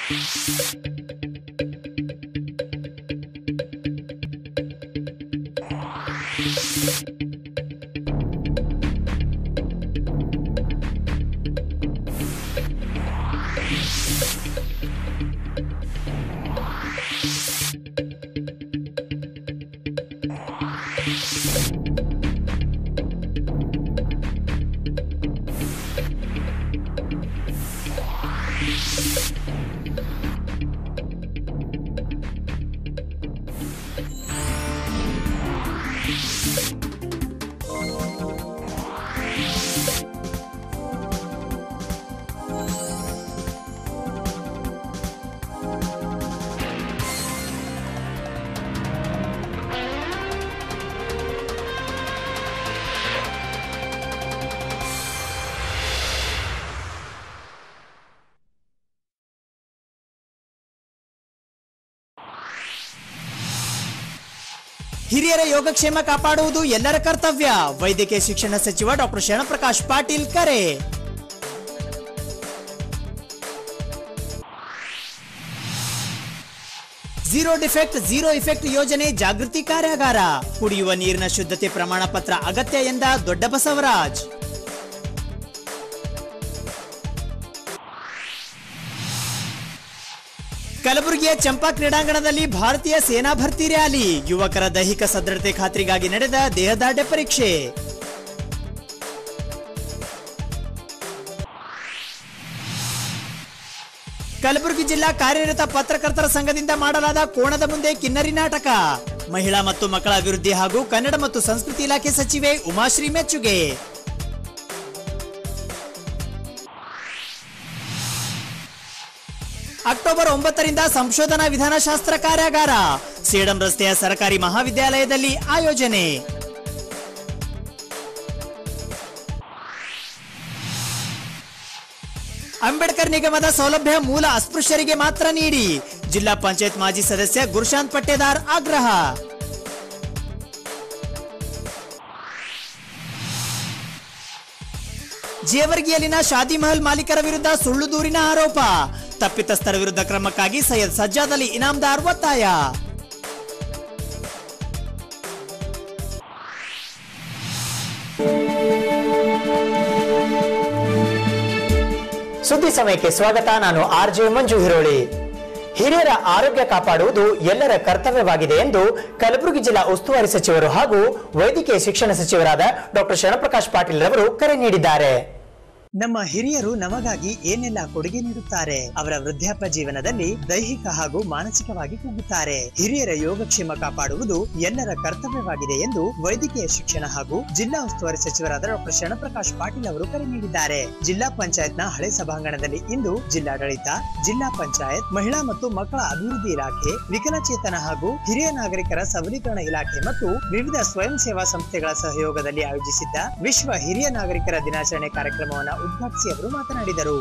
ಹಿರಿಯರ ಯೋಗಕ್ಷೇಮ ಕಾಪಾಡುವುದು ಎಲ್ಲರ ಕರ್ತವ್ಯ ವೈದ್ಯಕೀಯ ಶಿಕ್ಷಣ ಸಚಿವ ಡಾಕ್ಟರ್ ಶರಣಪ್ರಕಾಶ್ ಪಾಟೀಲ್ ಕರೆ ಝೀರೋ ಡಿಫೆಕ್ಟ್ ಝೀರೋ ಇಫೆಕ್ಟ್ ಯೋಜನೆ ಜಾಗೃತಿ ಕಾರ್ಯಾಗಾರ ಕುಡಿಯುವ ನೀರಿನ ಶುದ್ಧತೆ ಪ್ರಮಾಣ ಪತ್ರ ಅಗತ್ಯ ಎಂದ ದೊಡ್ಡ ಬಸವರಾಜ್ ಕಲಬುರಗಿಯ ಚಂಪಾ ಕ್ರೀಡಾಂಗಣದಲ್ಲಿ ಭಾರತೀಯ ಸೇನಾ ಭರ್ತಿ ರ್ಯಾಲಿ ಯುವಕರ ದೈಹಿಕ ಸದೃಢತೆ ಖಾತ್ರಿಗಾಗಿ ನಡೆದ ದೇಹದಾಢ್ಯ ಪರೀಕ್ಷೆ ಕಲಬುರಗಿ ಜಿಲ್ಲಾ ಕಾರ್ಯನಿರತ ಪತ್ರಕರ್ತರ ಸಂಘದಿಂದ ಮಾಡಲಾದ ಕೋಣದ ಮುಂದೆ ಕಿನ್ನರಿ ನಾಟಕ ಮಹಿಳಾ ಮತ್ತು ಮಕ್ಕಳ ಅಭಿವೃದ್ಧಿ ಹಾಗೂ ಕನ್ನಡ ಮತ್ತು ಸಂಸ್ಕೃತಿ ಇಲಾಖೆ ಸಚಿವೆ ಉಮಾಶ್ರೀ ಮೆಚ್ಚುಗೆ ಅಕ್ಟೋಬರ್ ಒಂಬತ್ತರಿಂದ ಸಂಶೋಧನಾ ವಿಧಾನಶಾಸ್ತ್ರ ಕಾರ್ಯಾಗಾರ ಸೇಡಂ ರಸ್ತೆಯ ಸರ್ಕಾರಿ ಮಹಾವಿದ್ಯಾಲಯದಲ್ಲಿ ಆಯೋಜನೆ ಅಂಬೇಡ್ಕರ್ ನಿಗಮದ ಸೌಲಭ್ಯ ಮೂಲ ಅಸ್ಪೃಶ್ಯರಿಗೆ ಮಾತ್ರ ನೀಡಿ ಜಿಲ್ಲಾ ಪಂಚಾಯತ್ ಮಾಜಿ ಸದಸ್ಯ ಗುರುಶಾಂತ್ ಪಟ್ಟೇದಾರ್ ಆಗ್ರಹ ಜೇವರ್ಗಿಯಲ್ಲಿನ ಶಾದಿ ಮಹಲ್ ಮಾಲೀಕರ ವಿರುದ್ಧ ಸುಳ್ಳು ದೂರಿನ ಆರೋಪ ತಪ್ಪಿತಸ್ಥರ ವಿರುದ್ಧ ಕ್ರಮಕ್ಕಾಗಿ ಸೈಯದ್ ಸಜ್ಜಾದ್ ಅಲಿ ಇನಾಮ್ದಾರ್ ಒತ್ತಾಯ ಸುದ್ದಿ ಸಮಯಕ್ಕೆ ಸ್ವಾಗತ ನಾನು ಆರ್ ಜೆ ಮಂಜು ಹಿರೋಳಿ ಹಿರಿಯರ ಆರೋಗ್ಯ ಕಾಪಾಡುವುದು ಎಲ್ಲರ ಕರ್ತವ್ಯವಾಗಿದೆ ಎಂದು ಕಲಬುರಗಿ ಜಿಲ್ಲಾ ಉಸ್ತುವಾರಿ ಸಚಿವರು ಹಾಗೂ ವೈದ್ಯಕೀಯ ಶಿಕ್ಷಣ ಸಚಿವರಾದ ಡಾಕ್ಟರ್ ಶರಣಪ್ರಕಾಶ್ ಪಾಟೀಲ್ ರವರು ಕರೆ ನೀಡಿದ್ದಾರೆ ನಮ್ಮ ಹಿರಿಯರು ನಮಗಾಗಿ ಏನೆಲ್ಲ ಕೊಡುಗೆ ನೀಡುತ್ತಾರೆ ಅವರ ವೃದ್ಧಾಪ್ಯ ಜೀವನದಲ್ಲಿ ದೈಹಿಕ ಹಾಗೂ ಮಾನಸಿಕವಾಗಿ ಕುಗ್ಗುತ್ತಾರೆ ಹಿರಿಯರ ಯೋಗಕ್ಷೇಮ ಕಾಪಾಡುವುದು ಎಲ್ಲರ ಕರ್ತವ್ಯವಾಗಿದೆ ಎಂದು ವೈದ್ಯಕೀಯ ಶಿಕ್ಷಣ ಹಾಗೂ ಜಿಲ್ಲಾ ಉಸ್ತುವಾರಿ ಸಚಿವರಾದ ಡಾಕ್ಟರ್ ಶರಣಪ್ರಕಾಶ್ ಪಾಟೀಲ್ ಅವರು ಕರೆ ನೀಡಿದ್ದಾರೆ ಜಿಲ್ಲಾ ಪಂಚಾಯತ್ನ ಹಳೆ ಸಭಾಂಗಣದಲ್ಲಿ ಇಂದು ಜಿಲ್ಲಾಡಳಿತ ಜಿಲ್ಲಾ ಪಂಚಾಯತ್ ಮಹಿಳಾ ಮತ್ತು ಮಕ್ಕಳ ಅಭಿವೃದ್ಧಿ ಇಲಾಖೆ ವಿಕಲಚೇತನ ಹಾಗೂ ಹಿರಿಯ ನಾಗರಿಕರ ಸಬಲೀಕರಣ ಇಲಾಖೆ ಮತ್ತು ವಿವಿಧ ಸ್ವಯಂ ಸೇವಾ ಸಂಸ್ಥೆಗಳ ಸಹಯೋಗದಲ್ಲಿ ಆಯೋಜಿಸಿದ್ದ ವಿಶ್ವ ಹಿರಿಯ ನಾಗರಿಕರ ದಿನಾಚರಣೆ ಕಾರ್ಯಕ್ರಮವನ್ನು ಉದ್ಘಾಟಿಸಿ ಅವರು ಮಾತನಾಡಿದರು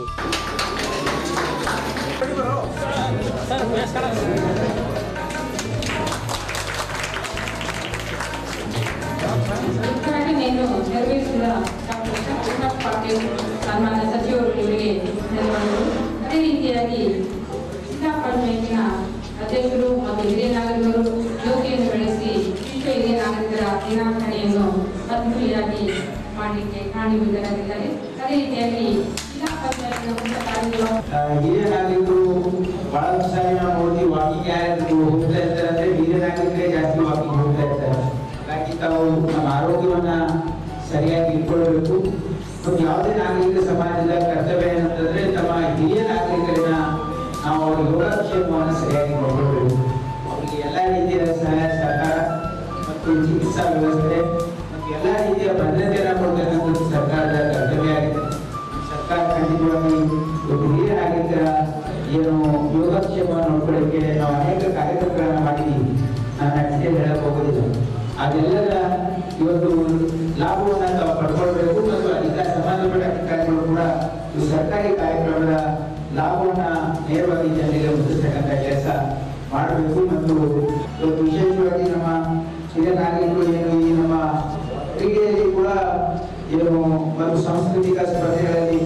ಮುಖ್ಯವಾಗಿ నేను ನೆರವೇರಿಸಿದ ಡಾಕ್ಟರ್ ಕೃಷ್ಣ ಪಾಟೀಲ್ ಸನ್ಮಾನ್ಯ ಸಚಿವರು ಇವರಿಗೆ ಧನ್ಯವಾದಗಳು ಅದೇ ರೀತಿಯಾಗಿ ಜಿಲ್ಲಾ ಪಂಚಾಯತಿನ ಅಧ್ಯಕ್ಷರು ಮತ್ತು ಹಿರಿಯ ನಾಗರಿಕರು ಯೋಗಿಯನ್ನು ಬೆಳೆಸಿ ವಿಶ್ವ ಹಿರಿಯ ನಾಗರಿಕರ ದಿನಾಚರಣೆಯನ್ನು ಅದ್ದೂರಿಯಾಗಿ ಮಾಡಲಿಕ್ಕೆ ಕಾರಣೀಭೂತರಾಗಿದ್ದಾರೆ ಅದೇ ರೀತಿಯಾಗಿ ಜಿಲ್ಲಾ ಪಂಚಾಯತ್ನ ಮುಖ್ಯ ಕಾರ್ಯಗಳು ಹಿರಿಯ ನಾಗರಿಕರು ಬಹಳ ಸಾರಿ ನಾವು ನೋಡ್ತೀವಿ ವಾಕಿಂಗ್ ಯಾರು ಹೋಗ್ತಾ ಇರ್ತಾರೆ ಅಂದ್ರೆ ಹಿರಿಯ ನಾಗರಿಕರೇ ಜಾಸ್ತಿ ವಾಕಿಂಗ್ ಹೋಗ್ತಾ ಇರ್ತಾರೆ ಹಾಗಾಗಿ ತಾವು ನಮ್ಮ ಆರೋಗ್ಯವನ್ನ ಸರಿಯಾಗಿ ಇಟ್ಕೊಳ್ಬೇಕು ಮತ್ತು ಯಾವುದೇ ನಾಗರಿಕ ಸಮಾಜದ ಕರ್ತವ್ಯ ಏನಂತಂದ್ರೆ ತಮ್ಮ ಹಿರಿಯ ನಾಗರಿಕರನ್ನ ನಾವು ಅವರ ಯೋಗಕ್ಷೇಮವನ್ನು ಸರಿಯಾಗಿ ನೋಡ್ಕೊಳ್ಬೇಕು ಅವರಿಗೆ ಎಲ್ಲ ರೀತಿಯ ಸಹಾಯ ಸಹಕಾರ ಮತ್ತು ಚಿಕಿತ್ಸಾ ವ್ಯವಸ್ಥೆ ಮತ್ತು ಎಲ್ಲ ರೀತಿಯ ಭದ್ರತೆಯನ್ನು ಕೊಡ್ತಕ್ಕಂಥದ್ದು ಸರ್ಕಾರದ ಕರ್ತವ್ಯ ಆಗಿದೆ ಸರ್ಕಾರ ಖಂಡಿತವಾಗಿ ಇವತ್ತು ಹಿರಿಯ ನಾಗರಿಕರ ಏನು ಯೋಗಕ್ಷೇಮವನ್ನು ನೋಡ್ಕೊಳ್ಳಿಕ್ಕೆ ನಾವು ಅನೇಕ ಕಾರ್ಯಕ್ರಮಗಳನ್ನ ಮಾಡಿದ್ದೀವಿ ನಾನು ಅಷ್ಟೇ ಹೇಳಕ್ ಹೋಗೋದಿಲ್ಲ ಅದೆಲ್ಲದ ಇವತ್ತು ಲಾಭವನ್ನ ತಾವು ಪಡ್ಕೊಳ್ಬೇಕು ಮತ್ತು ಅಧಿಕಾರ ಸಂಬಂಧಪಟ್ಟ ಅಧಿಕಾರಿಗಳು ಕೂಡ ಈ ಸರ್ಕಾರಿ ಕಾರ್ಯಕ್ರಮದ ಲಾಭವನ್ನ ನೇರವಾಗಿ ಜನರಿಗೆ ಮುಟ್ಟಿಸ್ತಕ್ಕಂಥ ಕೆಲಸ ಮಾಡಬೇಕು ಮತ್ತು ಇವತ್ತು ವಿಶೇಷವಾಗಿ ನಮ್ಮ ಹಿರಿಯ ನಾಗರಿಕರು ಏನು ಈ ನಮ್ಮ ಕ್ರೀಡೆಯಲ್ಲಿ ಕೂಡ ಏನು ಮತ್ತು ಸಾಂಸ್ಕೃತಿಕ ಸ್ಪರ್ಧೆಗಳಲ್ಲಿ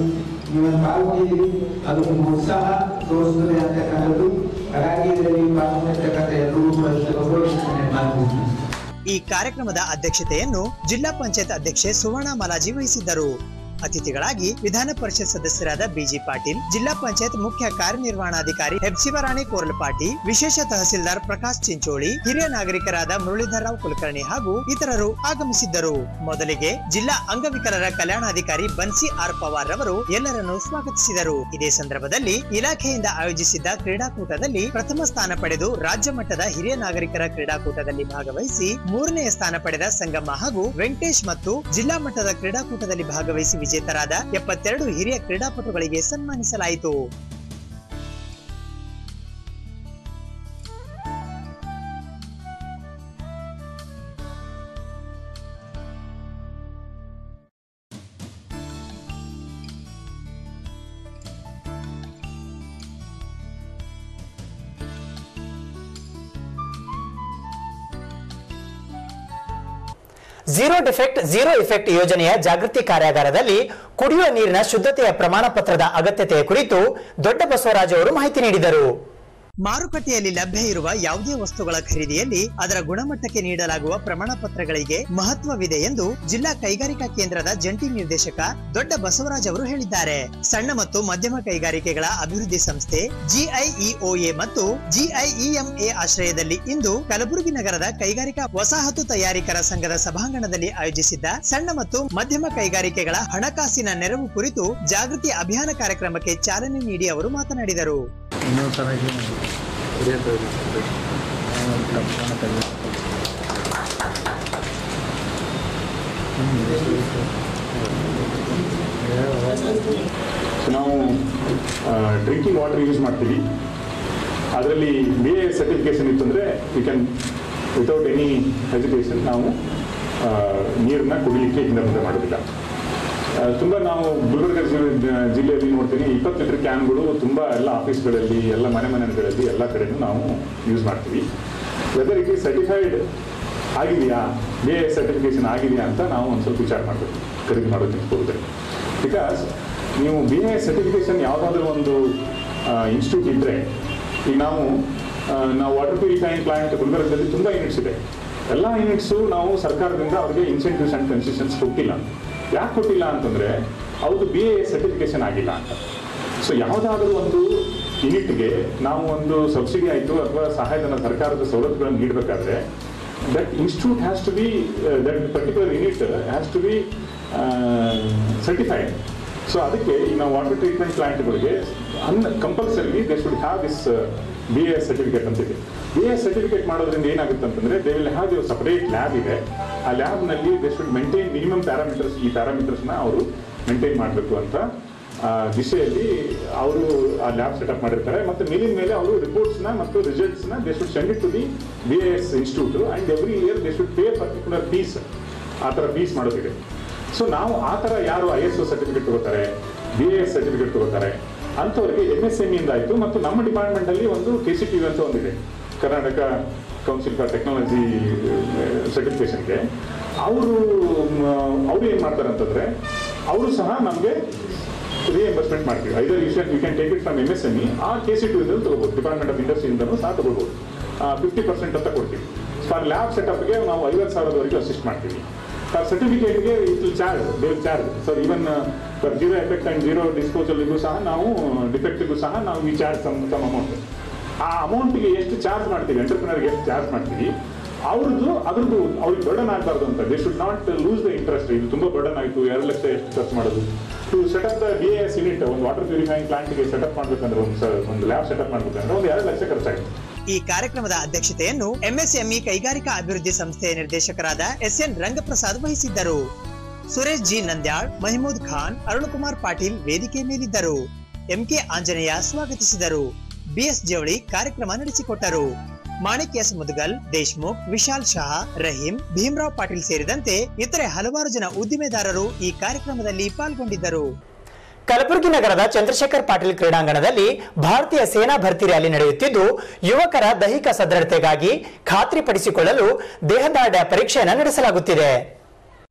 ನೀವೊಂದು ಪಾಲ್ಗೊಂಡಿದ್ದೀರಿ ಅದು ನಿಮ್ಮ ಉತ್ಸಾಹ ತೋರಿಸ್ತದೆ ಅಂತಕ್ಕಂಥದ್ದು ಹಾಗಾಗಿ ಇದರಲ್ಲಿ ಪಾಲ್ಗೊಂಡಿರ್ತಕ್ಕಂಥ ಎಲ್ಲರಿಗೂ ಕೂಡ ಶುಭಾಶಯಗಳನ್ನು ಮಾಡ್ತೀನಿ ಈ ಕಾರ್ಯಕ್ರಮದ ಅಧ್ಯಕ್ಷತೆಯನ್ನು ಜಿಲ್ಲಾ ಪಂಚಾಯತ್ ಅಧ್ಯಕ್ಷೆ ಸುವರ್ಣ ಮಾಲಾಜಿ ವಹಿಸಿದ್ದರು ಅತಿಥಿಗಳಾಗಿ ವಿಧಾನ ಪರಿಷತ್ ಸದಸ್ಯರಾದ ಬಿಜಿ ಪಾಟೀಲ್ ಜಿಲ್ಲಾ ಪಂಚಾಯತ್ ಮುಖ್ಯ ಕಾರ್ಯನಿರ್ವಹಣಾಧಿಕಾರಿ ಹೆಬ್ಸಿವರಾಣಿ ಕೋರ್ಲಪಾಟಿ ವಿಶೇಷ ತಹಸೀಲ್ದಾರ್ ಪ್ರಕಾಶ್ ಚಿಂಚೋಳಿ ಹಿರಿಯ ನಾಗರಿಕರಾದ ಮುರಳೀಧರ್ ರಾವ್ ಕುಲಕರ್ಣಿ ಹಾಗೂ ಇತರರು ಆಗಮಿಸಿದ್ದರು ಮೊದಲಿಗೆ ಜಿಲ್ಲಾ ಅಂಗವಿಕಲರ ಕಲ್ಯಾಣಾಧಿಕಾರಿ ಬನ್ಸಿ ಆರ್ ಪವಾರ್ ರವರು ಎಲ್ಲರನ್ನು ಸ್ವಾಗತಿಸಿದರು ಇದೇ ಸಂದರ್ಭದಲ್ಲಿ ಇಲಾಖೆಯಿಂದ ಆಯೋಜಿಸಿದ್ದ ಕ್ರೀಡಾಕೂಟದಲ್ಲಿ ಪ್ರಥಮ ಸ್ಥಾನ ಪಡೆದು ರಾಜ್ಯ ಮಟ್ಟದ ಹಿರಿಯ ನಾಗರಿಕರ ಕ್ರೀಡಾಕೂಟದಲ್ಲಿ ಭಾಗವಹಿಸಿ ಮೂರನೆಯ ಸ್ಥಾನ ಪಡೆದ ಸಂಗಮ್ಮ ಹಾಗೂ ವೆಂಕಟೇಶ್ ಮತ್ತು ಜಿಲ್ಲಾ ಮಟ್ಟದ ಕ್ರೀಡಾಕೂಟದಲ್ಲಿ ಭಾಗವಹಿಸಿ ವಿಜೇತರಾದ ಎಪ್ಪತ್ತೆರಡು ಹಿರಿಯ ಕ್ರೀಡಾಪಟುಗಳಿಗೆ ಸನ್ಮಾನಿಸಲಾಯಿತು ಝೀರೋ ಡಿಫೆಕ್ಟ್ ಝೀರೋ ಇಫೆಕ್ಟ್ ಯೋಜನೆಯ ಜಾಗೃತಿ ಕಾರ್ಯಾಗಾರದಲ್ಲಿ ಕುಡಿಯುವ ನೀರಿನ ಶುದ್ಧತೆಯ ಪ್ರಮಾಣ ಪತ್ರದ ಅಗತ್ಯತೆಯ ಕುರಿತು ದೊಡ್ಡ ಬಸವರಾಜ್ ಅವರು ಮಾಹಿತಿ ನೀಡಿದರು ಮಾರುಕಟ್ಟೆಯಲ್ಲಿ ಲಭ್ಯ ಇರುವ ಯಾವುದೇ ವಸ್ತುಗಳ ಖರೀದಿಯಲ್ಲಿ ಅದರ ಗುಣಮಟ್ಟಕ್ಕೆ ನೀಡಲಾಗುವ ಪ್ರಮಾಣ ಪತ್ರಗಳಿಗೆ ಮಹತ್ವವಿದೆ ಎಂದು ಜಿಲ್ಲಾ ಕೈಗಾರಿಕಾ ಕೇಂದ್ರದ ಜಂಟಿ ನಿರ್ದೇಶಕ ದೊಡ್ಡ ಬಸವರಾಜ್ ಅವರು ಹೇಳಿದ್ದಾರೆ ಸಣ್ಣ ಮತ್ತು ಮಧ್ಯಮ ಕೈಗಾರಿಕೆಗಳ ಅಭಿವೃದ್ಧಿ ಸಂಸ್ಥೆ ಜಿಐಇಒಎ ಮತ್ತು ಜಿಐಇಎಂಎ ಆಶ್ರಯದಲ್ಲಿ ಇಂದು ಕಲಬುರಗಿ ನಗರದ ಕೈಗಾರಿಕಾ ವಸಾಹತು ತಯಾರಿಕರ ಸಂಘದ ಸಭಾಂಗಣದಲ್ಲಿ ಆಯೋಜಿಸಿದ್ದ ಸಣ್ಣ ಮತ್ತು ಮಧ್ಯಮ ಕೈಗಾರಿಕೆಗಳ ಹಣಕಾಸಿನ ನೆರವು ಕುರಿತು ಜಾಗೃತಿ ಅಭಿಯಾನ ಕಾರ್ಯಕ್ರಮಕ್ಕೆ ಚಾಲನೆ ನೀಡಿ ಅವರು ಮಾತನಾಡಿದರು ಇನ್ನೊಂದು ಚೆನ್ನಾಗಿ ಕುಡಿಯೋದು ಪ್ರಮಾಣ ತೆಗೆದು ಸೊ ನಾವು ಡ್ರಿಂಕಿಂಗ್ ವಾಟರ್ ಯೂಸ್ ಮಾಡ್ತೀವಿ ಅದರಲ್ಲಿ ಬಿ ಎ ಸರ್ಟಿಫಿಕೇಶನ್ ಇತ್ತು ಅಂದರೆ you can without any hesitation ನಾವು ಆ, ನೀರನ್ನ ಕುಡಿಲಿಕ್ಕೆ ಹಿಂದೆ ಮುಂದೆ ಮಾಡೋದಿಲ್ಲ ಆ, ತುಂಬ ನಾವು ಗುಲ್ಬರ್ಗ ಜಿಲ್ಲೆ- ಜಿಲ್ಲೆಯಲ್ಲಿ ನೋಡ್ತೀನಿ ಇಪ್ಪತ್ತು ಲೀಟರ್ ಕ್ಯಾನ್ಗಳು ತುಂಬ ಎಲ್ಲ ಆಫೀಸ್ಗಳಲ್ಲಿ ಎಲ್ಲ ಮನೆ ಮನೆಗಳಲ್ಲಿ ಎಲ್ಲ ಕಡೆನೂ ನಾವು ಯೂಸ್ ಮಾಡ್ತೀವಿ ವೆದರ್ ಇಟ್ ಈಸ್ ಸರ್ಟಿಫೈಡ್ ಆಗಿದೆಯಾ ಬಿ ಎ ಸರ್ಟಿಫಿಕೇಶನ್ ಆಗಿದೆಯಾ ಅಂತ ನಾವು ಒಂದು ಸ್ವಲ್ಪ ವಿಚಾರ ಮಾಡಬೇಕು ಖರೀದಿ ಮಾಡೋದು ನಿಂತ್ಕೊಳ್ಳೋದ್ರೆ ಬಿಕಾಸ್ ನೀವು ಬಿ ಎ ಸರ್ಟಿಫಿಕೇಶನ್ ಯಾವುದಾದ್ರೂ ಒಂದು ಇನ್ಸ್ಟಿಟ್ಯೂಟ್ ಇದ್ದರೆ ಈಗ ನಾವು ಆ, ನಾವು ವಾಟರ್ ಪ್ಯೂರಿಫೈಯಿಂಗ್ ಪ್ಲಾಂಟ್ ಗುಲ್ಬರ್ಗದಲ್ಲಿ ತುಂಬ ಯೂನಿಟ್ಸ್ ಇದೆ ಎಲ್ಲ ಯೂನಿಟ್ಸು ನಾವು ಸರ್ಕಾರದಿಂದ ಅವ್ರಿಗೆ ಇನ್ಸೆಂಟಿವ್ಸ್ ಆ್ಯಂಡ್ ಕನ್ಸೆಷನ್ಸ್ ಕೊಟ್ಟಿಲ್ಲ ಯಾಕೆ ಕೊಟ್ಟಿಲ್ಲ ಅಂತಂದರೆ ಅವ್ರದ್ದು ಬಿ ಎ ಸರ್ಟಿಫಿಕೇಶನ್ ಆಗಿಲ್ಲ ಅಂತ ಸೊ ಯಾವುದಾದ್ರೂ ಒಂದು ಯೂನಿಟ್ಗೆ ನಾವು ಒಂದು ಸಬ್ಸಿಡಿ ಆಯಿತು ಅಥವಾ ಸಹಾಯಧನ ಸರ್ಕಾರದ ಸವಲತ್ತುಗಳನ್ನು ನೀಡಬೇಕಾದ್ರೆ that institute has to be that particular unit has to be certified so ಅದಕ್ಕೆ ಈಗ ನಾವು ವಾಟರ್ ಟ್ರೀಟ್ಮೆಂಟ್ ಪ್ಲಾಂಟ್ಗಳಿಗೆ an compulsory they should have this B A certificate ಅಂತಿದೆ ಬಿ ಎ ಸರ್ಟಿಫಿಕೇಟ್ ಮಾಡೋದ್ರಿಂದ ಏನಾಗುತ್ತೆ ಅಂತಂದ್ರೆ they will have separate lab ಇದೆ ಆ ಲ್ಯಾಬ್ನಲ್ಲಿ they should maintain minimum parameters ಈ ಪ್ಯಾರಾಮೀಟರ್ಸ್ನ ಅವರು ಮೇಂಟೈನ್ ಮಾಡಬೇಕು ಅಂತ ಆ ದಿಶೆಯಲ್ಲಿ ಅವರು ಆ ಲ್ಯಾಬ್ ಸೆಟಪ್ ಮಾಡಿರ್ತಾರೆ ಮತ್ತು ಮೇಲಿನ ಮೇಲೆ ಅವರು ರಿಪೋರ್ಟ್ಸ್ನ ಮತ್ತು ರಿಸಲ್ಟ್ಸ್ನ they should send it to the B A S institute and every year they should pay particular fees ಆ ಥರ ಫೀಸ್ ಮಾಡೋದಿದೆ ಸೊ ನಾವು ಆ ಥರ ಯಾರು ಐ ಎಸ್ ಒ ಸರ್ಟಿಫಿಕೇಟ್ ತಗೋತಾರೆ ಬಿ ಎ ಎಸ್ ಸರ್ಟಿಫಿಕೇಟ್ ತಗೋತಾರೆ ಅಂಥವ್ರಿಗೆ ಎಮ್ ಎಸ್ ಎಮ್ ಇಂದ ಆಯಿತು ಮತ್ತು ನಮ್ಮ ಡಿಪಾರ್ಟ್ಮೆಂಟಲ್ಲಿ ಒಂದು ಕೆ ಸಿ ಟಿ ಅಂತ ಒಂದಿದೆ ಕರ್ನಾಟಕ ಕೌನ್ಸಿಲ್ ಫಾರ್ ಟೆಕ್ನಾಲಜಿ ಸರ್ಟಿಫಿಕೇಷನ್ಗೆ ಅವರು ಅವರು ಏನು ಮಾಡ್ತಾರೆ ಅಂತಂದರೆ ಅವರು ಸಹ ನಮಗೆ ರಿಎಂಬರ್ಸ್ಮೆಂಟ್ ಮಾಡ್ತೀವಿ either you you can take it from M S M E uh K C T ಇಂದ ತಗೋಬೋದು ಡಿಪಾರ್ಟ್ಮೆಂಟ್ ಆಫ್ ಇಂಡಸ್ಟ್ರಿಯಿಂದನೂ ಸಹ ತಗೋಬೋದು ಫಿಫ್ಟಿ ಪರ್ಸೆಂಟ್ ಅಂತ ಕೊಡ್ತೀವಿ ಫಾರ್ ಲ್ಯಾಬ್ ಸೆಟಪ್ಗೆ ನಾವು ಐವತ್ತು ಸಾವಿರದವರೆಗೂ ಅಸಿಸ್ಟ್ ಮಾಡ್ತೀವಿ ಫಾರ್ ಸರ್ಟಿಫಿಕೇಟ್ಗೆ it will charge they will charge so even for zero effect and zero ಡಿಸ್ಪೋಸಲ್ಗೂ ಸಹ ನಾವು ಡಿಫೆಕ್ಟ್ಗೂ ಸಹ ನಾವು we charge some some amount ಆ ಅಮೌಂಟಿಗೆ ಎಷ್ಟು ಚಾರ್ಜ್ ಮಾಡ್ತೀವಿ ಎಂಟರ್ಪ್ರಿನರ್ಗೆ ಎಷ್ಟು ಚಾರ್ಜ್ ಮಾಡ್ತೀವಿ ಅವ್ರದ್ದು ಅದ್ರದ್ದು ಅವ್ರಿಗೆ ಬರ್ಡನ್ ಆಗಬಾರ್ದು ಅಂತ they should not lose the interest ಇದು ತುಂಬ ಬರ್ಡನ್ ಆಯಿತು ಎರಡು ಲಕ್ಷ ಎಷ್ಟು ಖರ್ಚು ಮಾಡೋದು to setup the B S unit ಒಂದು ವಾಟರ್ ಪ್ಯೂರಿಫೈಯಿಂಗ್ ಪ್ಲಾಂಟ್ಗೆ ಸೆಟಪ್ ಮಾಡ್ಬೇಕಂದ್ರೆ ಒಂದು ಸ- ಒಂದು ಲ್ಯಾಬ್ ಸೆಟಪ್ ಮಾಡ್ಬೇಕಂದ್ರೆ ಒಂದು ಎರಡು ಲಕ್ಷ ಖರ್ಚಾಗುತ್ತೆ ಈ ಕಾರ್ಯಕ್ರಮದ ಅಧ್ಯಕ್ಷತೆಯನ್ನು ಎಂಎಸ್ಎಂಇ ಕೈಗಾರಿಕಾ ಅಭಿವೃದ್ಧಿ ಸಂಸ್ಥೆಯ ನಿರ್ದೇಶಕರಾದ ಎಸ್ಎನ್ ರಂಗಪ್ರಸಾದ್ ವಹಿಸಿದ್ದರು ಸುರೇಶ್ ಜಿ ನಂದ್ಯಾಳ್ ಮಹಮೂದ್ ಖಾನ್ ಅರುಣಕುಮಾರ್ ಪಾಟೀಲ್ ವೇದಿಕೆ ಮೇಲಿದ್ದರು ಎಂಕೆ ಆಂಜನೇಯ ಸ್ವಾಗತಿಸಿದರು ಬಿಎಸ್ ಜವಳಿ ಕಾರ್ಯಕ್ರಮ ನಡೆಸಿಕೊಟ್ಟರು ಮಾಣಿಕ್ ಎಸ್ ಮುದ್ಗಲ್ ದೇಶ್ಮುಖ್ ವಿಶಾಲ್ ಶಾ ರಹೀಂ ಭೀಮರಾವ್ ಪಾಟೀಲ್ ಸೇರಿದಂತೆ ಇತರೆ ಹಲವಾರು ಜನ ಉದ್ದಿಮೆದಾರರು ಈ ಕಾರ್ಯಕ್ರಮದಲ್ಲಿ ಪಾಲ್ಗೊಂಡಿದ್ದರು ಕಲಬುರಗಿ ನಗರದ ಚಂದ್ರಶೇಖರ್ ಪಾಟೀಲ್ ಕ್ರೀಡಾಂಗಣದಲ್ಲಿ ಭಾರತೀಯ ಸೇನಾ ಭರ್ತಿ ರ್ಯಾಲಿ ನಡೆಯುತ್ತಿದ್ದು ಯುವಕರ ದೈಹಿಕ ಸದೃಢತೆಗಾಗಿ ಖಾತ್ರಿಪಡಿಸಿಕೊಳ್ಳಲು ದೇಹದಾಢ್ಯ ಪರೀಕ್ಷೆಯನ್ನು ನಡೆಸಲಾಗುತ್ತಿದೆ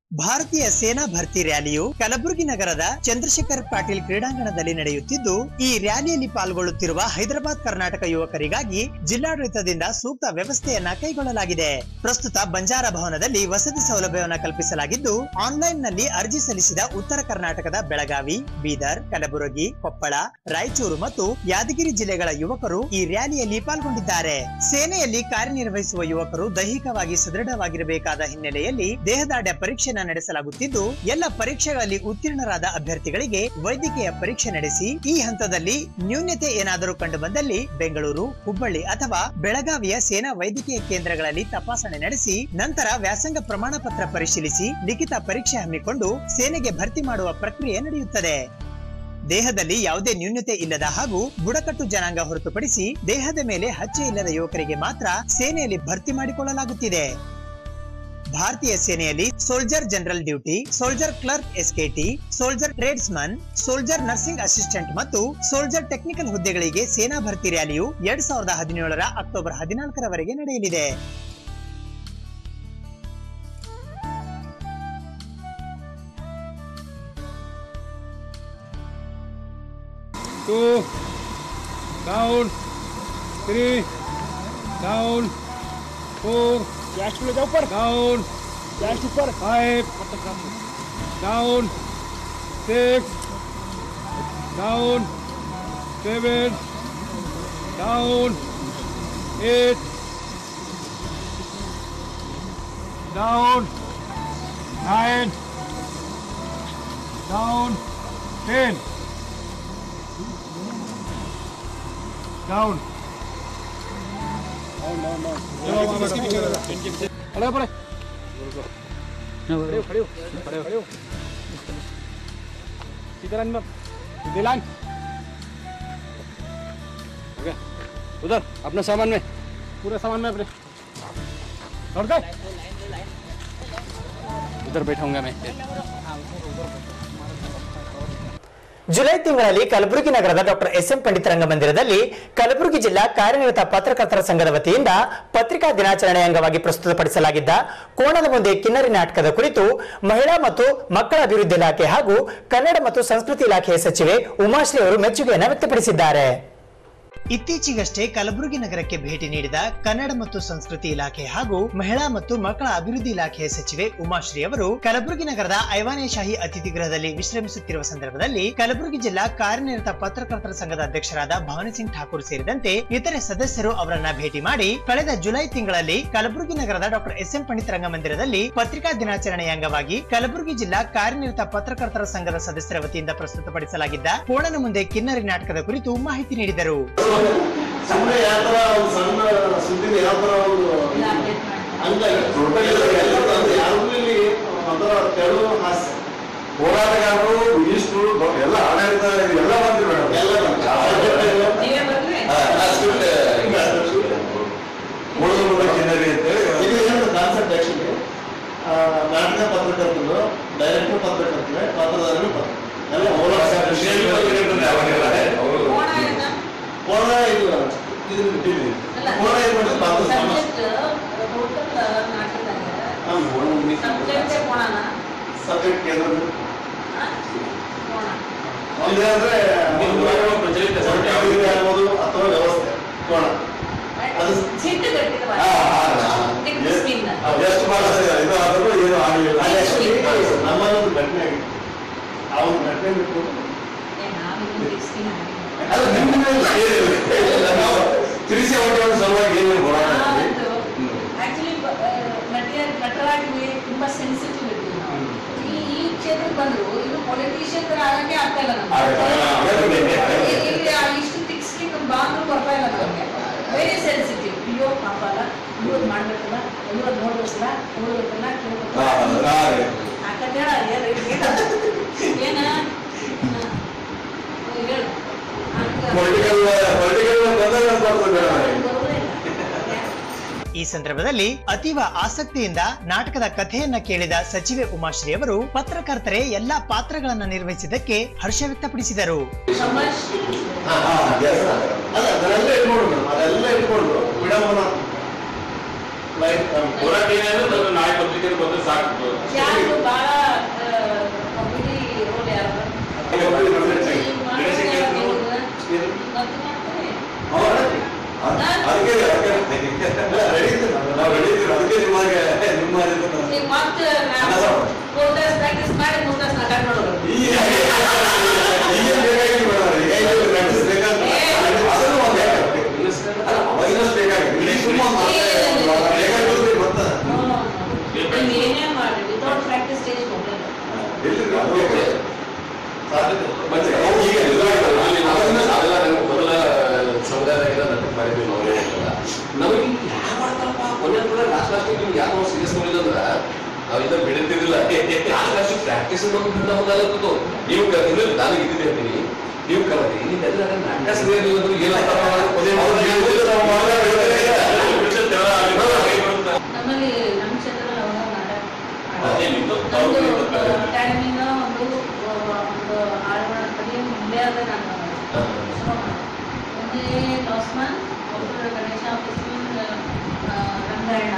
ಭಾರತೀಯ ಸೇನಾ ಭರ್ತಿ ರ್ಯಾಲಿಯು ಕಲಬುರಗಿ ನಗರದ ಚಂದ್ರಶೇಖರ್ ಪಾಟೀಲ್ ಕ್ರೀಡಾಂಗಣದಲ್ಲಿ ನಡೆಯುತ್ತಿದ್ದು ಈ ರ್ಯಾಲಿಯಲ್ಲಿ ಪಾಲ್ಗೊಳ್ಳುತ್ತಿರುವ ಹೈದರಾಬಾದ್ ಕರ್ನಾಟಕ ಯುವಕರಿಗಾಗಿ ಜಿಲ್ಲಾಡಳಿತದಿಂದ ಸೂಕ್ತ ವ್ಯವಸ್ಥೆಯನ್ನ ಕೈಗೊಳ್ಳಲಾಗಿದೆ ಪ್ರಸ್ತುತ ಬಂಜಾರ ಭವನದಲ್ಲಿ ವಸತಿ ಸೌಲಭ್ಯವನ್ನು ಕಲ್ಪಿಸಲಾಗಿದ್ದು ಆನ್ಲೈನ್ ನಲ್ಲಿ ಅರ್ಜಿ ಸಲ್ಲಿಸಿದ ಉತ್ತರ ಕರ್ನಾಟಕದ ಬೆಳಗಾವಿ ಬೀದರ್ ಕಲಬುರಗಿ ಕೊಪ್ಪಳ ರಾಯಚೂರು ಮತ್ತು ಯಾದಗಿರಿ ಜಿಲ್ಲೆಗಳ ಯುವಕರು ಈ ರ್ಯಾಲಿಯಲ್ಲಿ ಪಾಲ್ಗೊಂಡಿದ್ದಾರೆ ಸೇನೆಯಲ್ಲಿ ಕಾರ್ಯನಿರ್ವಹಿಸುವ ಯುವಕರು ದೈಹಿಕವಾಗಿ ಸದೃಢವಾಗಿರಬೇಕಾದ ಹಿನ್ನೆಲೆಯಲ್ಲಿ ದೇಹದಾಢ್ಯ ಪರೀಕ್ಷೆಯನ್ನು ನಡೆಸಲಾಗುತ್ತಿದ್ದು ಎಲ್ಲ ಪರೀಕ್ಷೆಗಳಲ್ಲಿ ಉತ್ತೀರ್ಣರಾದ ಅಭ್ಯರ್ಥಿಗಳಿಗೆ ವೈದ್ಯಕೀಯ ಪರೀಕ್ಷೆ ನಡೆಸಿ ಈ ಹಂತದಲ್ಲಿ ನ್ಯೂನ್ಯತೆ ಏನಾದರೂ ಕಂಡು ಬಂದಲ್ಲಿ ಬೆಂಗಳೂರು ಹುಬ್ಬಳ್ಳಿ ಅಥವಾ ಬೆಳಗಾವಿಯ ಸೇನಾ ವೈದ್ಯಕೀಯ ಕೇಂದ್ರಗಳಲ್ಲಿ ತಪಾಸಣೆ ನಡೆಸಿ ನಂತರ ವ್ಯಾಸಂಗ ಪ್ರಮಾಣ ಪತ್ರ ಪರಿಶೀಲಿಸಿ ಲಿಖಿತ ಪರೀಕ್ಷೆ ಹಮ್ಮಿಕೊಂಡು ಸೇನೆಗೆ ಭರ್ತಿ ಮಾಡುವ ಪ್ರಕ್ರಿಯೆ ನಡೆಯುತ್ತದೆ ದೇಹದಲ್ಲಿ ಯಾವುದೇ ನ್ಯೂನ್ಯತೆ ಇಲ್ಲದ ಹಾಗೂ ಬುಡಕಟ್ಟು ಜನಾಂಗ ಹೊರತುಪಡಿಸಿ ದೇಹದ ಮೇಲೆ ಹಚ್ಚೆ ಇಲ್ಲದ ಯುವಕರಿಗೆ ಮಾತ್ರ ಸೇನೆಯಲ್ಲಿ ಭರ್ತಿ ಮಾಡಿಕೊಳ್ಳಲಾಗುತ್ತಿದೆ ಭಾರತೀಯ ಸೇನೆಯಲ್ಲಿ soldier general duty soldier clerk SKT soldier tradesman soldier nursing assistant ಮತ್ತು ಸೋಲ್ಜರ್ ಟೆಕ್ನಿಕಲ್ ಹುದ್ದೆಗಳಿಗೆ ಸೇನಾ ಭರ್ತಿ ರ್ಯಾಲಿಯು ಎರಡ್ ಸಾವಿರದ ಹದಿನೇಳರ ಅಕ್ಟೋಬರ್ ಹದಿನಾಲ್ಕರವರೆಗೆ ನಡೆಯಲಿದೆ two, down, three, down, four, down, five, down, six, down, seven, down, eight, down, nine, down, ten. Down. खड़े हो, खड़े खड़े हो, खड़े हो, खड़े हो, खड़े हो। सीधा लाइन में सीधे लाइन हो गया उधर अपने सामान में पूरे सामान में अपने लौट गए उधर बैठाऊंगा मैं ಜುಲೈ ತಿಂಗಳಲ್ಲಿ ಕಲಬುರಗಿ ನಗರದ ಡಾಕ್ಟರ್ ಎಸ್ ಎಂ ಪಂಡಿತ್ ರಂಗಮಂದಿರದಲ್ಲಿ ಕಲಬುರಗಿ ಜಿಲ್ಲಾ ಕಾರ್ಯನಿರತ ಪತ್ರಕರ್ತರ ಸಂಘದ ವತಿಯಿಂದ ಪತ್ರಿಕಾ ದಿನಾಚರಣೆ ಅಂಗವಾಗಿ ಪ್ರಸ್ತುತಪಡಿಸಲಾಗಿದ್ದ ಕೋಣದ ಮುಂದೆ ಕಿನ್ನರಿ ನಾಟಕದ ಕುರಿತು ಮಹಿಳಾ ಮತ್ತು ಮಕ್ಕಳ ಅಭಿವೃದ್ಧಿ ಇಲಾಖೆ ಹಾಗೂ ಕನ್ನಡ ಮತ್ತು ಸಂಸ್ಕೃತಿ ಇಲಾಖೆಯ ಸಚಿವೆ ಉಮಾಶ್ರೀ ಅವರು ಮೆಚ್ಚುಗೆಯನ್ನು ವ್ಯಕ್ತಪಡಿಸಿದ್ದಾರೆ ಇತ್ತೀಚೆಗಷ್ಟೇ ಕಲಬುರಗಿ ನಗರಕ್ಕೆ ಭೇಟಿ ನೀಡಿದ ಕನ್ನಡ ಮತ್ತು ಸಂಸ್ಕೃತಿ ಇಲಾಖೆ ಹಾಗೂ ಮಹಿಳಾ ಮತ್ತು ಮಕ್ಕಳ ಅಭಿವೃದ್ಧಿ ಇಲಾಖೆಯ ಸಚಿವೆ ಉಮಾಶ್ರೀ ಅವರು ಕಲಬುರಗಿ ನಗರದ ಐವಾನೆ ಶಾಹಿ ಅತಿಥಿ ಗೃಹದಲ್ಲಿ ವಿಶ್ರಮಿಸುತ್ತಿರುವ ಸಂದರ್ಭದಲ್ಲಿ ಕಲಬುರಗಿ ಜಿಲ್ಲಾ ಕಾರ್ಯನಿರತ ಪತ್ರಕರ್ತರ ಸಂಘದ ಅಧ್ಯಕ್ಷರಾದ ಭವಾನಿ ಸಿಂಗ್ ಠಾಕೂರ್ ಸೇರಿದಂತೆ ಇತರೆ ಸದಸ್ಯರು ಅವರನ್ನ ಭೇಟಿ ಮಾಡಿ ಕಳೆದ ಜುಲೈ ತಿಂಗಳಲ್ಲಿ ಕಲಬುರಗಿ ನಗರದ ಡಾಕ್ಟರ್ ಎಸ್ ಎಂ ಪಂಡಿತ್ ರಂಗಮಂದಿರದಲ್ಲಿ ಪತ್ರಿಕಾ ದಿನಾಚರಣೆಯ ಅಂಗವಾಗಿ ಕಲಬುರಗಿ ಜಿಲ್ಲಾ ಕಾರ್ಯನಿರತ ಪತ್ರಕರ್ತರ ಸಂಘದ ಸದಸ್ಯರ ವತಿಯಿಂದ ಪ್ರಸ್ತುತಪಡಿಸಲಾಗಿದ್ದ ಕೋಣನ ಮುಂದೆ ಕಿನ್ನರಿ ನಾಟಕದ ಕುರಿತು ಮಾಹಿತಿ ನೀಡಿದರು ಸುಮ್ಮನೆ ಯಾವ ತರ ಒಂದು ಸಣ್ಣ ಸುದ್ದಿನ ಯಾವ ತರ ಒಂದು ಹಂಗಾಗಿ ದೊಡ್ಡ ಎಲ್ಲರೂ ಅಂದ್ರೆ ಯಾರಿಗೂ ಇಲ್ಲಿ ಒಂಥರ ತೆಳು ಹಾಸ್ಯ ಹೋರಾಟಗಾರರು ಮಿನಿಸ್ಟ್ರು ಎಲ್ಲ ಆಡಳಿತ ಎಲ್ಲ ಬಂದ್ರು ಮೇಡಮ್ ಎಲ್ಲ ನೀವೇ ಬಂದ್ರಿ ಮುಳುಗು ಮುಳುಗು ಕಿನ್ನರಿ ಅಂತೇಳಿ ಇದು ಏನು ಕಾನ್ಸೆಪ್ಟ್ ಆಕ್ಚುಲಿ ನಾಟಕ ಪತ್ರಕರ್ತರು ಡೈರೆಕ್ಟರ್ ಪತ್ರಕರ್ತರೆ ಪಾತ್ರಧಾರರು ಪತ್ರ ಎಲ್ಲ ಹೋರಾಟ ಕೋಣ ಏನ? ಕೋಣ ಇದು ಇದು ಇದು ಅಲ್ಲ, ಕೋಣ ಇದು ಮಾಡಿದ್ರೆ ಪಾತ್ರ ಸಮಸ್ಯೆ subject total ನಾಟಕದಾಗ subject ಕೋಣನ? ಸಬ್ಜೆಕ್ಟ್ ಕೇಂದ್ರ ಆ? ಕೋಣ. ಒಂದೇ ಅಂದ್ರೆ ಸರ್ಕಾರದಿಂದ ಆಗ್ಬೋದು ಅಥವಾ ವ್ಯವಸ್ಥೆ ಕೋಣ ಅದು ಸಿಟ್ಟು ಕಟ್ಟಿದ ಬಾಯಿ. ಆ, ಆ, ಆ. Thick skin. ಅದು ಎಷ್ಟು ಮಾಡಿಸಿದೆ ಇದು ಆದರೂ ಏನು ಆಗಲಿಲ್ಲ ನಮ್ಮಲ್ಲೊಂದು ಘಟನೆ ಆಗಿತ್ತು ಆ ಒಂದು ಘಟನೆ ಬಿಟ್ಟು ಏ, ನಾವಿನ್ನು thick skin ಆಗಿಲ್ಲ. ಅದು ನಿಮ್ಮ ಮೇಲೆ ಏನಿಲ್ಲ. ನಾವು ತಿಳಿಸಿ ಹೊರಟು ಸಲುವಾಗಿ ಏನು ಹೋರಾಟ ನಾವಂತೂ actually ಬ- ಆ, ನಟಿಯ ನಟರಾಗಿ ತುಂಬಾ ಸೆನ್ಸಿಟಿವ್ ಇರ್ತೀವಿ ನಾವು. ಈ ಈ ಕ್ಷೇತ್ರಕ್ಕೆ ಬಂದ್ರು ಇದು ಪೊಲಿಟಿಷಿಯನ್ ತರ ಆಗಕ್ಕೆ ಆಗ್ತಾ ಇಲ್ಲ ನಮ್ಗೆ ಇಲ್ಲಿ- ಇಲ್ಲಿ ಆ ಇಷ್ಟು thick skin ಬಾಂದ್ರು ಬರ್ತಾ ಇಲ್ಲ ನಮ್ಗೆ ವೆರಿ ಸೆನ್ಸಿಟಿವ್ ಅಯ್ಯೋ ಪಾಪ ಅಲ್ಲ ಇವ್ರು ಮಾಡ್ಬೇಕಲ್ಲ ಇವ್ರು ನೋಡ್ಬೇಕಲ್ಲ ನೋಡ್ಬೇಕಲ್ಲ ಕೇಳ್ಬೇಕಲ್ಲ ಹಾಕತ್ತೇಳ ಏನ ಹೇಳು ಹಂಗ ಪೊಲಿಟಿಕಲ್ ಪೊಲಿಟಿಕಲ್ ಬಂದಾಗ ಬರ್ತದೆ ಬರೋದೇ ಇಲ್ಲ. ಈ ಸಂದರ್ಭದಲ್ಲಿ ಅತೀವ ಆಸಕ್ತಿಯಿಂದ ನಾಟಕದ ಕಥೆಯನ್ನ ಕೇಳಿದ ಸಚಿವೆ ಉಮಾಶ್ರೀ ಅವರು ಪತ್ರಕರ್ತರೆ ಎಲ್ಲಾ ಪಾತ್ರಗಳನ್ನ ನಿರ್ವಹಿಸಿದ್ದಕ್ಕೆ ಹರ್ಷ ವ್ಯಕ್ತಪಡಿಸಿದರು ಶಬಾಷ್. ಅಲ್ಲ ಅದೆಲ್ಲ ಇಟ್ಕೊಂಡು ಮೇಡಮ್ ಅದೆಲ್ಲ ಇಟ್ಕೊಂಡು ವಿಡಂಬನ ಹೋರಾಟ ಏನಾದ್ರು ನಾನು ನಾಳೆ ಪತ್ರಿಕೆ ಬಂದ್ರೆ ಸಾಕು ಯಾರು ಬಹಳ ಕಾಮಿಡಿ ರೋಲ್ ಯಾರು ಅದಕ್ಕೆ ರೆಡಿ ನಾವು ರೆಡಿ ಇದ್ದೀವಿ ಅದಕ್ಕೆ ನಿಮಗೆ ನಿಮ್ಮ ಈಗ ಮತ್ತೆ ಮೂರ್ ತಾಸ್ ಪ್ರಾಕ್ಟೀಸ್ ಮಾಡಿ ಮೂರ್ ತಾಸ್ ನಾಟಕ ಮಾಡೋದು ಈಗ ಈಗ ಬೇಕಾಗಿ ಮೇಡಮ್ ಈಗ ಇದು ಪ್ರಾಕ್ಟೀಸ್ ಬೇಕಾದ್ರೆ ಅದನ್ನು ಒಂದು ಅಲ್ಲ ಅವಾಗಿನಷ್ಟು ಬೇಕಾಗಿತ್ತು ಇಲ್ಲಿ ಸುಮ್ಮನೆ ಬೇಕಾಗಿರುತ್ತೆ ಮತ್ತೆ ನೀವು ಏನೇ ಮಾಡಿ ವಿತೌಟ್ ಪ್ರಾಕ್ಟೀಸ್ ಸ್ಟೇಜ್ ಹೋಗಲ್ಲ ಎಲ್ಲಿ ಮತ್ತೆ ಈಗ ಎಲ್ಲ ಅಲ್ಲಿ ನಾವೆಲ್ಲ ನಾವೆಲ್ಲ ನಮ್ಗೆ ಮೊದಲ ಸಮುದಾಯದಾಗೆಲ್ಲ ನಾಟಕ ಮಾಡಿದ್ವಿ ನಾವು ನಮಗೆ ಯಾರು ಮಾಡ್ತಾರಪ್ಪ ಕೊನೆ ಕೂಡ ಲಾಸ್ಟ್ ಲಾಸ್ಟ್ ನಿಮ್ಗೆ ಯಾರು ನಾವು ಸೀರಿಯಸ್ ನೋಡಿಲ್ಲ ಅಂದ್ರೆ ನಾವಿಂದ ಬೆಳೀತಿರ್ಲಿಲ್ಲ ಲಾಸ್ಟ್ ಲಾಸ್ಟ್ ಪ್ರಾಕ್ಟೀಸ್ ನಮ್ದು ನೀವು ಕಲಿದ್ರೆ ನಾನು ಇದ್ದಿದ್ದೆ ಹೇಳ್ತೀನಿ ನೀವು ಕಲಿತಿ ನೀವೆಲ್ಲ ನಾಟಕ ಸರಿಯಾಗಿಲ್ಲ ಅಂದ್ರೆ ಏನಾಗ್ತಾರ ಕೊನೆ ನಮ್ಮಲ್ಲಿ ನಮ್ಮ ಕ್ಷೇತ್ರದಲ್ಲಿ ಅವಾಗ ನಾಟಕ ಅದೇ ನಿಮ್ದು ನಮ್ದು ಅವ್ರು ಅಕಾಡೆಮಿನ ಒಂದು ಒಂದು ಆಳ್ವಾಡ ಕಡೆ ಮುಂದೆ ಆದ ನಾಟಕ ಒಂದೇ ಲಾಸ್ಮನ್ ಒಬ್ಬರು ಗಣೇಶ ಆಫೀಸ್ ರಂಗಾಯಣ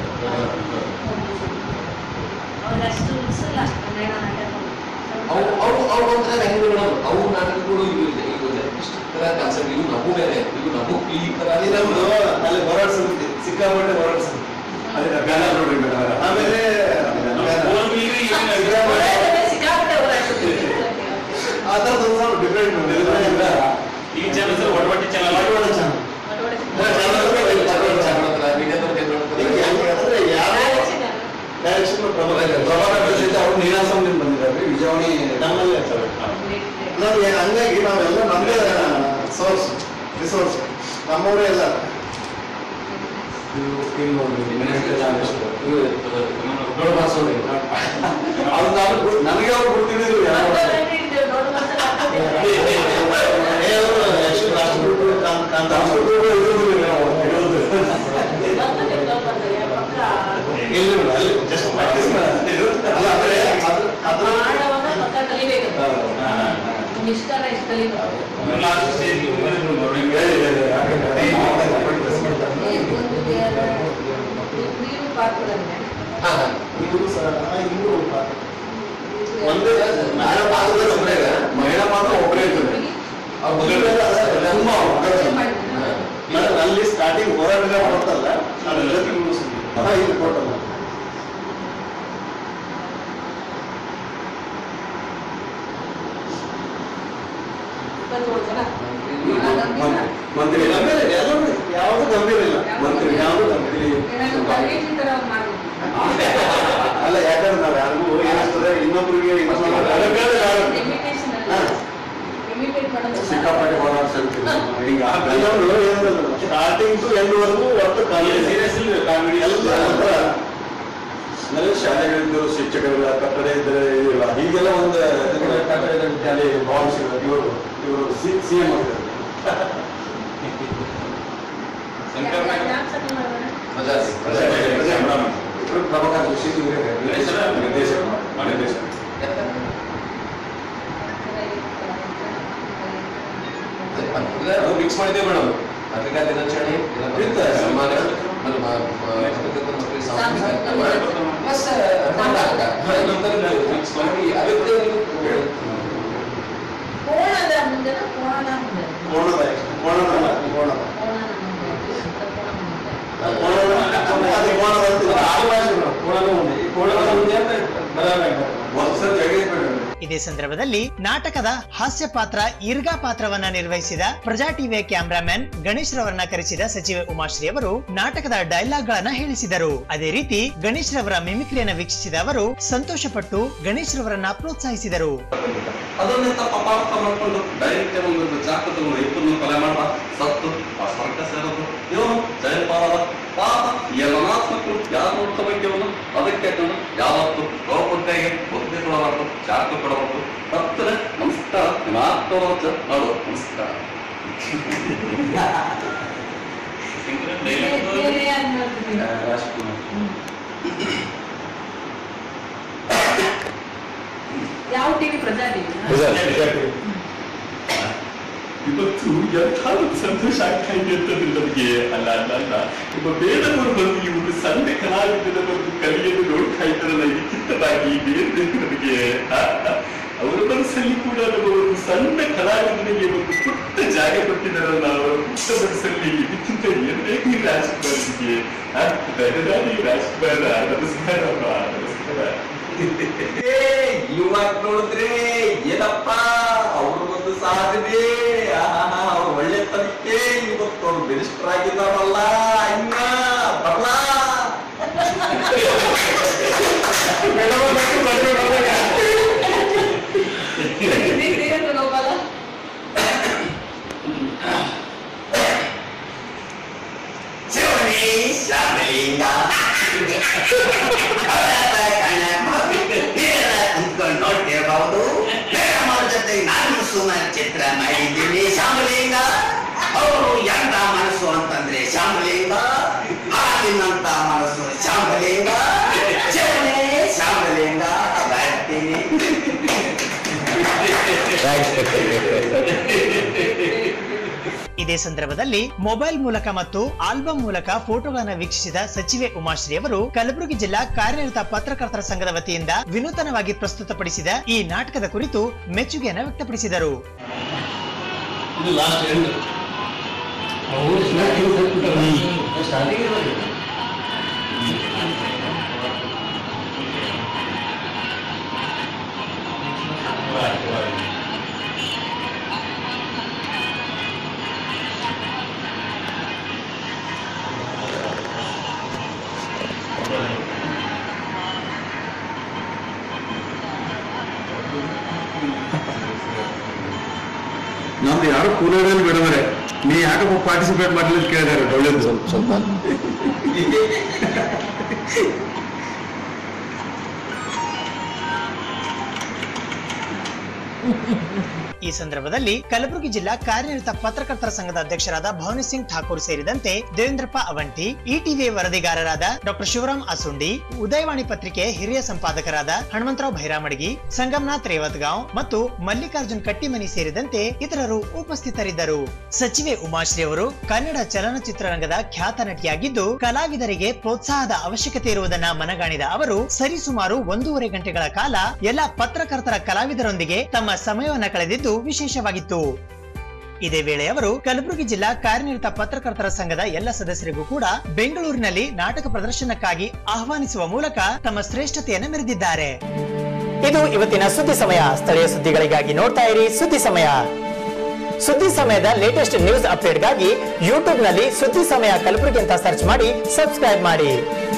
ಅವರಷ್ಟು ಉಳಿಸಲ್ಲ ಅಷ್ಟು ರಂಗಾಯಣ ನಾಟಕ ಅವ್ರು ಅವ್ರು ಅವ್ರು ಒಂಥರ ಹೆಂಗೆ ಮೇಡಮ್ ಅವ್ರ ನಾಟಕಗಳು ಇವು ಇದೆ ಈಗ ಇಷ್ಟು ತರ ಕಾನ್ಸೆಪ್ಟ್ ಇವು ನಮಗೂ ಬೇರೆ ಇವು ನಮಗೂ ಈ ತರ ಅಲ್ಲಿ ನಮ್ದು ಅಲ್ಲಿ ಹೊರಡ್ ಸಮಿತಿ ಸಿಕ್ಕಾಪಟ್ಟೆ ಹೊರಡ್ ಸಮಿತಿ ಅದಕ್ಕೆ ಬ್ಯಾನರ್ ನೋಡ್ರಿ ಮೇಡಮ್ ಆಮೇಲೆ ಸಿಕ್ಕಾಪಟ್ಟೆ ಹೋರಾಡ್ತಿದ್ವಿ. ಆ ಥರದ್ದು ಒಂದು ಡಿಫ್ರೆಂಟ್ ಈ ಚಾನಲ್ ಒಡವಟ್ಟಿ ಚಾನಲ್ ಅಂದ್ರೆ ಯಾರು ಡೈರೆಕ್ಷನ್ ಪ್ರಭಾಕರ್ ಜೊತೆ ಅವರು ನೀನಾಸಂದಿಂದ ಬಂದಿದ್ದಾರೆ ವಿಜಯವಾಣಿ ನಮ್ಮಲ್ಲೇ ನಾವು ಹಂಗಾಗಿ ನಾವೆಲ್ಲ ನಮ್ಮದೇ ಸೋರ್ಸ್ ರಿಸೋರ್ಸ್ ನಮ್ಮವರೇ ಎಲ್ಲ ಅದು ನಾನು ಗೊ- ನನಗೆ ಅವ್ರು ಗೊತ್ತಿದ್ರು ಯಾರು ಏ, ಅವರು actually ರಾಷ್ಟ್ರಕೂಟರು, ಕಾಂ- ಕಾಂ- ರಾಷ್ಟ್ರಕೂಟರು ಇದ್ರು ನಾವು ಹೇಳೋದು. ಇಲ್ಲಿ ನೋಡಿ, ಅಲ್ಲಿ just practice ಮಾಡಿದ್ರು. ಅಲ್ಲ, ಅಂದ್ರೆ ಅದು- ಅದ್ರ ನಿಷ್ಠಾರ ಎಷ್ಟು ಕಲಿಬೇಕು ಲಾಸ್ಟ್ ಸ್ಟೇಜ್ ನೋಡಿ ಇದೆ, ಇದೆ, ಇದೆ. ಯಾಕಂದ್ರೆ ಅದೇ ನಾವು practice ಮಾಡ್ತಾರೆ. ನೀರು ಪಾತ್ರದಲ್ಲಿ ಇವ್ರು ಸಹ ಇವ್ರು ಪಾತ್ರ. ಒಂದೇ ಮಹಿಳಾ ಪಾತ್ರದ ಒಬ್ಬರೇ ಇದೆ. ಮಹಿಳಾ ಪಾತ್ರ ಒಬ್ಬರೇ ಇರ್ತದೆ ಅವ್ರ ಮದುವೆ ತುಂಬಾ ಅವಕಾಶ ಇದೆ. ಮೇಡಮ್, ಅಲ್ಲಿ ಸ್ಟಾರ್ಟಿಂಗ್ ಹೋರಾಟ ಮಾಡ್ತಲ್ಲ ಅದೆಲ್ಲದಕ್ಕೂ ಹಾ ಇಲ್ಲಿ ಕೊಟ್ಟಲ್ಲ ಇಪ್ಪತ್ತೇಳು ಜನ ಮಂತ್ರಿ ಗಂಭೀರ ಇಲ್ಲ, ಎಲ್ಲರೂ ಯಾವುದು ಗಂಭೀರ ಇಲ್ಲ ಮಂತ್ರಿ ಯಾವುದು ಗಂಭೀರ ಇಲ್ಲ. ಏನಾದ್ರು ತರಬೇತಿ ತರ ಮಾಡಿದ್ವಿ ಅಲ್ಲ ಯಾಕಂದ್ರೆ ನಾವು ಯಾರಿಗೂ ಏನಾಗ್ತದೆ ಇನ್ನೊಬ್ರಿಗೆ ಇನ್ನೊಬ್ರು ಅದಕ್ಕಾದ್ರೆ ಯಾರು- ಇಮಿಟೇಷನ್ ಹಾ. ಇಮಿಟೇಟ್ ಮಾಡೋದು ಸಿಕ್ಕಾಪಟ್ಟೆ ಹೋರಾಡ್ತಿರ್ತೀವಿ ಈಗ ಸ್ಟಾರ್ಟಿಂಗ್ ಟು ಎಂಡ್ ವರೆಗೂ ಒಟ್ಟು ಕಾಮಿಡಿ ಸೀರಿಯಸ್ ಕಾಮಿಡಿ ಎಲ್ಲ ಒಂಥರ ಅಂದ್ರೆ ಶಾಲೆಗಳಿದ್ದರು ಶಿಕ್ಷಕರಿಲ್ಲ ಕಟ್ಟಡ ಇದ್ರೆ ಇದಿಲ್ಲ ಹೀಗೆಲ್ಲ ಒಂದು ಕಟ್ಟಡ ವಿದ್ಯಾಲಯ ಭಾವಿಸಿ ಇವರು ಇವರು ಸಿ ಸಿ ಎಂ ಆಗಿದ್ದಾರೆ ಇವರು ಪ್ರಭಾಕರ್ ಜೋಶಿ ಇವರೇ ನಿರ್ದೇಶಕ ನಿರ್ದೇಶಕ ಮಿಕ್ಸ್ ಮಾಡಿದ್ದೇವೆ ಮೇಡಮ್ ಪತ್ರಿಕಾ ದಿನಾಚರಣೆ ಇರುತ್ತೆ. ಸನ್ಮಾನ ಮತ್ತು ಮ- ಮ- ಪತ್ರಕರ್ತರ ಮತ್ತು ಸಾಂಸ್ಕೃತಿಕ ಪ್ಲಸ್ ನಾಟಕ ನಂತರ ಮಿಕ್ಸ್ ಮಾಡಿ ಅದಕ್ಕೆ ನೀವು ಕೋಣದ ಮುಂದೆ ಕೋಣದ ಮುಂದೆ ಕೋಣದ ಕೋಣದ ಕೋಣದ ಕೋಣದ ಮುಂದೆ ಕೋಣದ ಮುಂದೆ ಕೋಣದ ಅದು ಕೋಣದ ಅಂತೀವಿ. ಆದಿವಾಸಿ ಮೇಡಮ್, ಕೋಣದ ಮುಂದೆ ಈ ಕೋಣದ ಮುಂದೆ ಅಂತ ಬರಬೇಕು ವರ್ಷ ಜಗೈಬೇಡ ಇದೇ ಸಂದರ್ಭದಲ್ಲಿ ನಾಟಕದ ಹಾಸ್ಯ ಪಾತ್ರ ಈರ್ಗಾ ಪಾತ್ರವನ್ನ ನಿರ್ವಹಿಸಿದ ಪ್ರಜಾ ಟಿವಿಯ ಕ್ಯಾಮ್ರಾಮನ್ ಗಣೇಶ್ ರವರನ್ನ ಕರೆಸಿದ ಸಚಿವೆ ಉಮಾಶ್ರೀ ಅವರು ನಾಟಕದ ಡೈಲಾಗ್ ಗಳನ್ನ ಹೇಳಿಸಿದರು ಅದೇ ರೀತಿ ಗಣೇಶ್ ರವರ ಮಿಮಿಕ್ರಿಯನ್ನ ವೀಕ್ಷಿಸಿದ ಅವರು ಸಂತೋಷಪಟ್ಟು ಗಣೇಶ್ ರವರನ್ನ ಪ್ರೋತ್ಸಾಹಿಸಿದರು ಅದನ್ನೇ ತಪ್ಪ ಅಪಾರ್ಥ ಮಾಡ್ಕೊಂಡು ಡೈರೆಕ್ಟ್ ಒಂದು ಜಾತಕ ಇಬ್ಬರನ್ನು ಕೊಲೆ ಮಾಡ ಸತ್ತು ಆ ಸ್ವರ್ಗ ಸೇರೋದು ಇವನು ಜಯಪಾಲದ ಪಾಪ ಎಲ್ಲನಾತ್ಮಕರು ಯಾರು ನೋಡ್ಕೋಬೇಕು ಇವನು ಅದಕ್ಕೆ ಅವನು ಯಾವತ್ತು ಗೋಪುಟ್ಟೆಗೆ ಒತ್ತಿಗೆ ಕೊಡಬಾರ್ದು ಜಾತಕ ಕೊಡಬಾರ್ದು ಭಕ್ತರೆ ನಮಸ್ಕಾರ ಮಾತೋಚ ನೋಡು ನಮಸ್ಕಾರ ಬೇರೆ ಯಾರು ನೋಡ್ತಿದ್ದೀರಾ? ಯಾವ ಟಿವಿ ಪ್ರಜಾ ಟಿವಿ ಇವತ್ತು ಎಂಥ ಒಂದು ಸಂತೋಷ ಆಗ್ತಾ ಇದೆ ಅಂತಂದ್ರೆ ನಮಗೆ ಅಲ್ಲ ಅಲ್ಲ ಅಲ್ಲ ಒಬ್ಬ ಬೇಡವರು ಬಂದು ಇವರು ಸಣ್ಣ ಕಲಾವಿದರ ಒಂದು ಕಲಿಯನ್ನು ನೋಡ್ತಾ ಇದ್ದಾರಲ್ಲ ಇದಕ್ಕಿಂತವಾಗಿ ಬೇರೆ ನಮಗೆ ಆ, ಆ, ಅವರ ಮನಸ್ಸಲ್ಲಿ ಕೂಡ ನಮ್ಮ ಒಂದು ಸಣ್ಣ ಕಲಾವಿದನಿಗೆ ಒಂದು ಪುಟ್ಟ ಜಾಗ ಕೊಟ್ಟಿದ್ದಾರಲ್ಲ ಅವರ ಪುಟ್ಟ ಮನಸ್ಸಲ್ಲಿ ಇದಕ್ಕಿಂತ ಏನ್ ಬೇಕು ಈ ರಾಜ್ಕುಮಾರ್ಗೆ ಧನ್ಯವಾದ ಈ ರಾಜ್ಕುಮಾರ ನಮಸ್ಕಾರಪ್ಪ ನಮಸ್ಕಾರ ಇವಾಗ ನೋಡಿದ್ರೆ ಏನಪ್ಪ ಅವ್ರ ಒಂದು ಸಾಧನೆ ಆಹಾ, ಅವ್ರ ಒಳ್ಳೆ ತನಿಖೆ ಇವತ್ತು ಅವ್ರು ಮಿನಿಸ್ಟರ್ ಆಗಿದಾರಲ್ಲ ಅಣ್ಣ ಬರ್ಲಾ ಶಿವನೇ ಶ್ಯಾಮಲಿಂಗ ಅಂದ್ಕೊಂಡು ನೋಡ್ತಿರ್ಬಹುದು ಮೇಡಮ್ ಅವ್ರ ಜೊತೆ ನಾನು ಸುಮಾರು ಚಿತ್ರ ಮಾಡಿದ್ದೀನಿ ಶ್ಯಾಮಲಿಂಗ ಅವರು ಎಂತ ಮನಸ್ಸು ಅಂತಂದ್ರೆ ಶ್ಯಾಮಲಿಂಗ ಹಾಲಿನಂತ ಮನಸ್ಸು ಶ್ಯಾಮಲಿಂಗ ಶಿವನೇ ಶ್ಯಾಮಲಿಂಗ ಬರ್ತೀನಿ ಇದೇ ಸಂದರ್ಭದಲ್ಲಿ ಮೊಬೈಲ್ ಮೂಲಕ ಮತ್ತು ಆಲ್ಬಂ ಮೂಲಕ ಫೋಟೋಗಳನ್ನು ವೀಕ್ಷಿಸಿದ ಸಚಿವೆ ಉಮಾಶ್ರೀ ಅವರು ಕಲಬುರಗಿ ಜಿಲ್ಲಾ ಕಾರ್ಯನಿರತ ಪತ್ರಕರ್ತರ ಸಂಘದ ವತಿಯಿಂದ ವಿನೂತನವಾಗಿ ಪ್ರಸ್ತುತಪಡಿಸಿದ ಈ ನಾಟಕದ ಕುರಿತು ಮೆಚ್ಚುಗೆಯನ್ನು ವ್ಯಕ್ತಪಡಿಸಿದರು ಇದು ಲಾಸ್ಟ್ ಎಂಡ್ ನಮ್ದು ಯಾರು ಕೂಲರಲ್ಲಿ ಬಿಡವರೆ ನೀ ಯಾಕಪ್ಪ ಪಾರ್ಟಿಸಿಪೇಟ್ ಮಾಡ್ಲಿಲ್ಲ ಕೇಳಿದಾರೆ ಒಳ್ಳೇದು ಸ್ವಲ್ಪ ಸ್ವಲ್ಪ ಈ ಸಂದರ್ಭದಲ್ಲಿ ಕಲಬುರಗಿ ಜಿಲ್ಲಾ ಕಾರ್ಯನಿರತ ಪತ್ರಕರ್ತರ ಸಂಘದ ಅಧ್ಯಕ್ಷರಾದ ಭವಾನಿ ಸಿಂಗ್ ಠಾಕೂರ್ ಸೇರಿದಂತೆ ದೇವೇಂದ್ರಪ್ಪ ಅವಂಟಿ ಇಟಿವಿ ವರದಿಗಾರರಾದ ಡಾಕ್ಟರ್ ಶಿವರಾಮ್ ಅಸುಂಡಿ ಉದಯವಾಣಿ ಪತ್ರಿಕೆ ಹಿರಿಯ ಸಂಪಾದಕರಾದ ಹನುಮಂತರಾವ್ ಭೈರಾಮಡ್ಗಿ ಸಂಗಮನಾಥ್ ರೇವತ್ಗಾಂವ್ ಮತ್ತು ಮಲ್ಲಿಕಾರ್ಜುನ್ ಕಟ್ಟಿಮನಿ ಸೇರಿದಂತೆ ಇತರರು ಉಪಸ್ಥಿತರಿದ್ದರು ಸಚಿವೆ ಉಮಾಶ್ರೀ ಅವರು ಕನ್ನಡ ಚಲನಚಿತ್ರರಂಗದ ಖ್ಯಾತ ನಟಿಯಾಗಿದ್ದು ಕಲಾವಿದರಿಗೆ ಪ್ರೋತ್ಸಾಹದ ಅವಶ್ಯಕತೆ ಇರುವುದನ್ನ ಮನಗಾಣಿದ ಅವರು ಸರಿಸುಮಾರು ಒಂದೂವರೆ ಗಂಟೆಗಳ ಕಾಲ ಎಲ್ಲ ಪತ್ರಕರ್ತರ ಕಲಾವಿದರೊಂದಿಗೆ ತಮ್ಮ ಸಮಯವನ್ನ ಕಳೆದಿದ್ದು ವಿಶೇಷವಾಗಿತ್ತು ಇದೇ ವೇಳೆ ಅವರು ಕಲಬುರಗಿ ಜಿಲ್ಲಾ ಕಾರ್ಯನಿರತ ಪತ್ರಕರ್ತರ ಸಂಘದ ಎಲ್ಲ ಸದಸ್ಯರಿಗೂ ಕೂಡ ಬೆಂಗಳೂರಿನಲ್ಲಿ ನಾಟಕ ಪ್ರದರ್ಶನಕ್ಕಾಗಿ ಆಹ್ವಾನಿಸುವ ಮೂಲಕ ತಮ್ಮ ಶ್ರೇಷ್ಠತೆಯನ್ನು ಮೆರೆದಿದ್ದಾರೆ ಇದು ಇವತ್ತಿನ ಸುದ್ದಿ ಸಮಯ ಸ್ಥಳೀಯ ಸುದ್ದಿಗಳಿಗಾಗಿ ನೋಡ್ತಾ ಇರಿ ಸುದ್ದಿ ಸಮಯ ಸುದ್ದಿ ಸಮಯದ ಲೇಟೆಸ್ಟ್ ನ್ಯೂಸ್ ಅಪ್ಡೇಟ್ಗಾಗಿ ಯೂಟ್ಯೂಬ್ನಲ್ಲಿ ಸುದ್ದಿ ಸಮಯ ಕಲಬುರಗಿ ಅಂತ ಸರ್ಚ್ ಮಾಡಿ ಸಬ್ಸ್ಕ್ರೈಬ್ ಮಾಡಿ